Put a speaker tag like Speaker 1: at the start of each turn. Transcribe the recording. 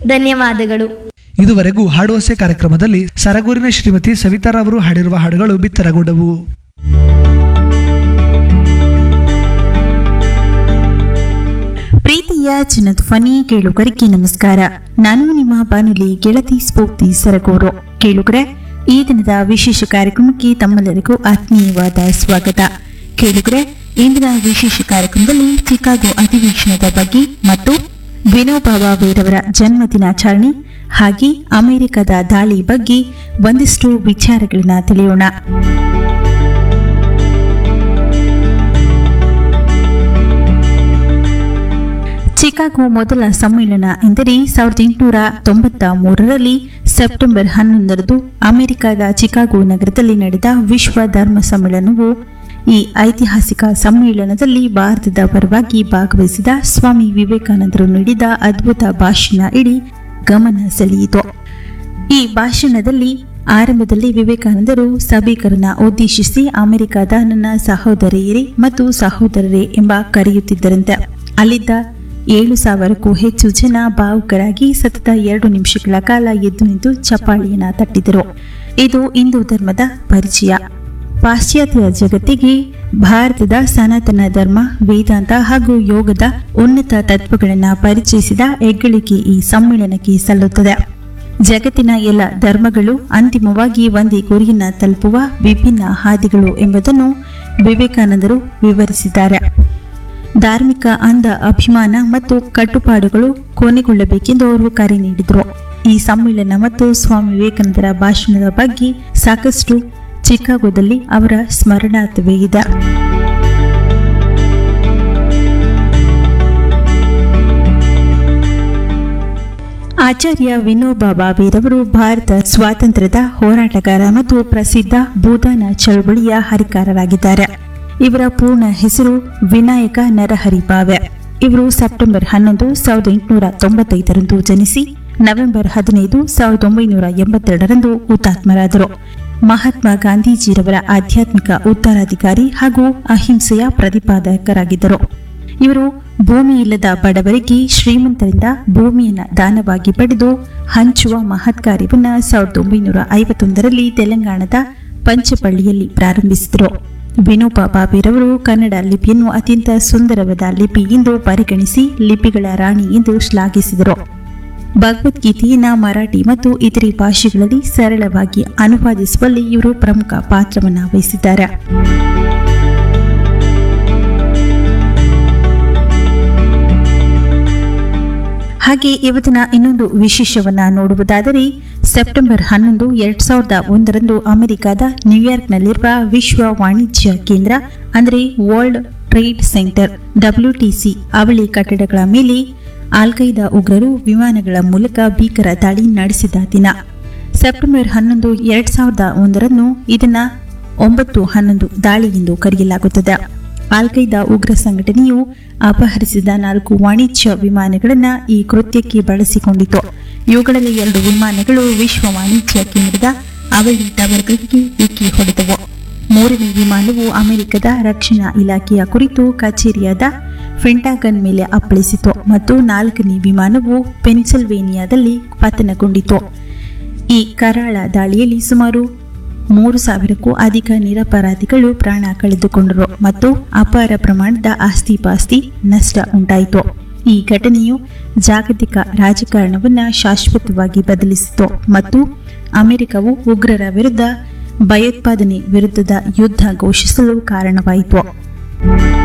Speaker 1: ಧನ್ಯವಾದಗಳು
Speaker 2: ಇದುವರೆಗೂ ಹಾಡುವಸೆ ಕಾರ್ಯಕ್ರಮದಲ್ಲಿ ಸರಗೂರಿನ ಶ್ರೀಮತಿ ಸವಿತಾರವರು ಹಾಡಿರುವ ಹಾಡುಗಳು ಬಿತ್ತರಗೊಂಡವು
Speaker 3: ಪ್ರೀತಿಯ ಚಿನ್ನಧ್ವನಿ ಕೇಳುಗರಿಗೆ ನಮಸ್ಕಾರ ನಾನು ನಿಮ್ಮ ಬಾನುಲಿ ಗೆಳತಿ ಸ್ಫೂರ್ತಿ ಸರಗೂರು ಕೇಳುಗರೆ ಈ ದಿನದ ವಿಶೇಷ ಕಾರ್ಯಕ್ರಮಕ್ಕೆ ತಮ್ಮೆಲ್ಲರಿಗೂ ಆತ್ಮೀಯವಾದ ಸ್ವಾಗತ ಕೇಳುಗರೆ ಇಂದಿನ ವಿಶೇಷ ಕಾರ್ಯಕ್ರಮದಲ್ಲಿ ಚಿಕಾಗೋ ಅಧಿವೇಶನದ ಬಗ್ಗೆ ಮತ್ತು ವಿನೋಬಾ ಭಾವೆಯವರ ಜನ್ಮ ದಿನಾಚರಣೆ ಹಾಗೆ ಅಮೆರಿಕದ ದಾಳಿ ಬಗ್ಗೆ ಒಂದಿಷ್ಟು ವಿಚಾರಗಳನ್ನ ತಿಳಿಯೋಣ ಚಿಕಾಗೋ ಮೊದಲ ಸಮ್ಮೇಳನ ಎಂದರೆ ಸಾವಿರದ ಎಂಟುನೂರ ತೊಂಬತ್ತ ಮೂರರಲ್ಲಿ ಸೆಪ್ಟೆಂಬರ್ ಹನ್ನೊಂದರಂದು ಅಮೆರಿಕದ ಚಿಕಾಗೋ ನಗರದಲ್ಲಿ ನಡೆದ ವಿಶ್ವ ಧರ್ಮ ಸಮ್ಮೇಳನವು ಈ ಐತಿಹಾಸಿಕ ಸಮ್ಮೇಳನದಲ್ಲಿ ಭಾರತದ ಪರವಾಗಿ ಭಾಗವಹಿಸಿದ ಸ್ವಾಮಿ ವಿವೇಕಾನಂದರು ನೀಡಿದ ಅದ್ಭುತ ಭಾಷಣ ಇಡೀ ಗಮನ ಸೆಳೆಯಿತು ಈ ಭಾಷಣದಲ್ಲಿ ಆರಂಭದಲ್ಲಿ ವಿವೇಕಾನಂದರು ಸಭಿಕರನ್ನ ಉದ್ದೇಶಿಸಿ ಅಮೆರಿಕದ ನನ್ನ ಸಹೋದರಿಯರೇ ಮತ್ತು ಸಹೋದರರೇ ಎಂಬ ಕರೆಯುತ್ತಿದ್ದರಂತೆ ಅಲ್ಲಿದ್ದ ಏಳು ಸಾವಿರಕ್ಕೂ ಹೆಚ್ಚು ಜನ ಭಾವುಕರಾಗಿ ಸತತ ಎರಡು ನಿಮಿಷಗಳ ಕಾಲ ಎದ್ದು ನಿಂತು ಚಪ್ಪಾಳಿಯನ್ನ ತಟ್ಟಿದರು ಇದು ಹಿಂದೂ ಧರ್ಮದ ಪರಿಚಯ ಪಾಶ್ಚಾತ್ಯ ಜಗತ್ತಿಗೆ ಭಾರತದ ಸನಾತನ ಧರ್ಮ ವೇದಾಂತ ಹಾಗೂ ಯೋಗದ ಉನ್ನತ ತತ್ವಗಳನ್ನು ಪರಿಚಯಿಸಿದ ಹೆಗ್ಗಳಿಕೆ ಈ ಸಮ್ಮೇಳನಕ್ಕೆ ಸಲ್ಲುತ್ತದೆ ಜಗತ್ತಿನ ಎಲ್ಲ ಧರ್ಮಗಳು ಅಂತಿಮವಾಗಿ ಒಂದೇ ಗುರಿಯನ್ನ ತಲುಪುವ ವಿಭಿನ್ನ ಹಾದಿಗಳು ಎಂಬುದನ್ನು ವಿವೇಕಾನಂದರು ವಿವರಿಸಿದ್ದಾರೆ ಧಾರ್ಮಿಕ ಅಂಧ ಅಭಿಮಾನ ಮತ್ತು ಕಟ್ಟುಪಾಡುಗಳು ಕೊನೆಗೊಳ್ಳಬೇಕೆಂದು ಅವರು ಕರೆ ನೀಡಿದರು ಈ ಸಮ್ಮೇಳನ ಮತ್ತು ಸ್ವಾಮಿ ವಿವೇಕಾನಂದರ ಭಾಷಣದ ಬಗ್ಗೆ ಸಾಕಷ್ಟು ಚಿಕಾಗೋದಲ್ಲಿ ಅವರ ಸ್ಮರಣಾರ್ಥವೇ ಇದೆ ಆಚಾರ್ಯ ವಿನೋಬಾ ಭಾವೆರವರು ಭಾರತ ಸ್ವಾತಂತ್ರ್ಯದ ಹೋರಾಟಗಾರ ಮತ್ತು ಪ್ರಸಿದ್ಧ ಭೂದಾನ ಚಳವಳಿಯ ಹರಿಕಾರರಾಗಿದ್ದಾರೆ ಇವರ ಪೂರ್ಣ ಹೆಸರು ವಿನಾಯಕ ನರಹರಿ ಭಾವೆ ಇವರು ಸೆಪ್ಟೆಂಬರ್ ಹನ್ನೊಂದು ಸಾವಿರದ ಎಂಟುನೂರ ತೊಂಬತ್ತೈದರಂದು ಜನಿಸಿ ನವೆಂಬರ್ ಹದಿನೈದು ಸಾವಿರದ ಒಂಬೈನೂರ ಎಂಬತ್ತೆರಡರಂದು ಹುತಾತ್ಮರಾದರು ಮಹಾತ್ಮ ಗಾಂಧೀಜಿರವರ ಆಧ್ಯಾತ್ಮಿಕ ಉತ್ತರಾಧಿಕಾರಿ ಹಾಗೂ ಅಹಿಂಸೆಯ ಪ್ರತಿಪಾದಕರಾಗಿದ್ದರು ಇವರು ಭೂಮಿ ಇಲ್ಲದ ಬಡವರಿಗೆ ಶ್ರೀಮಂತರಿಂದ ಭೂಮಿಯನ್ನ ದಾನವಾಗಿ ಪಡೆದು ಹಂಚುವ ಮಹತ್ ಕಾರ್ಯವನ್ನ ಸಾವಿರದ ಒಂಬೈನೂರ ಐವತ್ತೊಂದರಲ್ಲಿ ತೆಲಂಗಾಣದ ಪಂಚಪಳ್ಳಿಯಲ್ಲಿ ಪ್ರಾರಂಭಿಸಿದರು ವಿನೋಬಾ ಭಾವೆರವರು ಕನ್ನಡ ಲಿಪಿಯನ್ನು ಅತ್ಯಂತ ಸುಂದರವಾದ ಲಿಪಿ ಎಂದು ಪರಿಗಣಿಸಿ ಲಿಪಿಗಳ ರಾಣಿ ಎಂದು ಶ್ಲಾಘಿಸಿದರು ಭಗವದ್ಗೀತೆಯನ್ನ ಮರಾಠಿ ಮತ್ತು ಇತರೆ ಭಾಷೆಗಳಲ್ಲಿ ಸರಳವಾಗಿ ಅನುವಾದಿಸುವಲ್ಲಿ ಇವರು ಪ್ರಮುಖ ಪಾತ್ರವನ್ನು ವಹಿಸಿದ್ದಾರೆ ಹಾಗೆ ಇವತ್ತಿನ ಇನ್ನೊಂದು ವಿಶೇಷವನ್ನ ನೋಡುವುದಾದರೆ ಸೆಪ್ಟೆಂಬರ್ ಹನ್ನೊಂದು ಎರಡ್ ಸಾವಿರದ ಒಂದರಂದು ಅಮೆರಿಕದ ನ್ಯೂಯಾರ್ಕ್ನಲ್ಲಿರುವ ವಿಶ್ವ ವಾಣಿಜ್ಯ ಕೇಂದ್ರ ಅಂದರೆ ವರ್ಲ್ಡ್ ಟ್ರೇಡ್ ಸೆಂಟರ್ ಡಬ್ಲ್ಯೂಟಿಸಿ ಅವಳಿ ಕಟ್ಟಡಗಳ ಮೇಲೆ ಆಲ್ಖೈದಾ ಉಗ್ರರು ವಿಮಾನಗಳ ಮೂಲಕ ಭೀಕರ ದಾಳಿ ನಡೆಸಿದ ದಿನ ಸೆಪ್ಟೆಂಬರ್ ಹನ್ನೊಂದು ಎರಡ್ ಸಾವಿರದ ಒಂದರಂದು ಇದನ್ನ ಒಂಬತ್ತು ಹನ್ನೊಂದು ದಾಳಿ ಎಂದು ಕರೆಯಲಾಗುತ್ತದೆ ಆಲ್ಖೈದಾ ಉಗ್ರ ಸಂಘಟನೆಯು ಅಪಹರಿಸಿದ ನಾಲ್ಕು ವಾಣಿಜ್ಯ ವಿಮಾನಗಳನ್ನು ಈ ಕೃತ್ಯಕ್ಕೆ ಬಳಸಿಕೊಂಡಿತು ಇವುಗಳಲ್ಲಿ ಎರಡು ವಿಮಾನಗಳು ವಿಶ್ವ ವಾಣಿಜ್ಯ ಕೇಂದ್ರದ ಅವಳಿ ಟವರ್ಗಳಿಗೆ ಡಿಕ್ಕಿ ಹೊಡೆದವು ಮೂರನೇ ವಿಮಾನವು ಅಮೆರಿಕದ ರಕ್ಷಣಾ ಇಲಾಖೆಯ ಕುರಿತು ಕಚೇರಿಯಾದ ಫೆಂಟಾಗನ್ ಮೇಲೆ ಅಪ್ಪಳಿಸಿತು ಮತ್ತು ನಾಲ್ಕನೇ ವಿಮಾನವು ಪೆನ್ಸಿಲ್ವೇನಿಯಾದಲ್ಲಿ ಪತನಗೊಂಡಿತು ಈ ಕರಾಳ ದಾಳಿಯಲ್ಲಿ ಸುಮಾರು ಮೂರು ಸಾವಿರಕ್ಕೂ ಅಧಿಕ ನಿರಪರಾಧಿಗಳು ಪ್ರಾಣ ಕಳೆದುಕೊಂಡರು ಮತ್ತು ಅಪಾರ ಪ್ರಮಾಣದ ಆಸ್ತಿಪಾಸ್ತಿ ನಷ್ಟ ಉಂಟಾಯಿತು ಈ ಘಟನೆಯು ಜಾಗತಿಕ ರಾಜಕಾರಣವನ್ನು ಶಾಶ್ವತವಾಗಿ ಬದಲಿಸಿತು ಮತ್ತು ಅಮೆರಿಕವು ಉಗ್ರರ ವಿರುದ್ಧ ಭಯೋತ್ಪಾದನೆ ವಿರುದ್ಧದ ಯುದ್ಧ ಘೋಷಿಸಲು ಕಾರಣವಾಯಿತು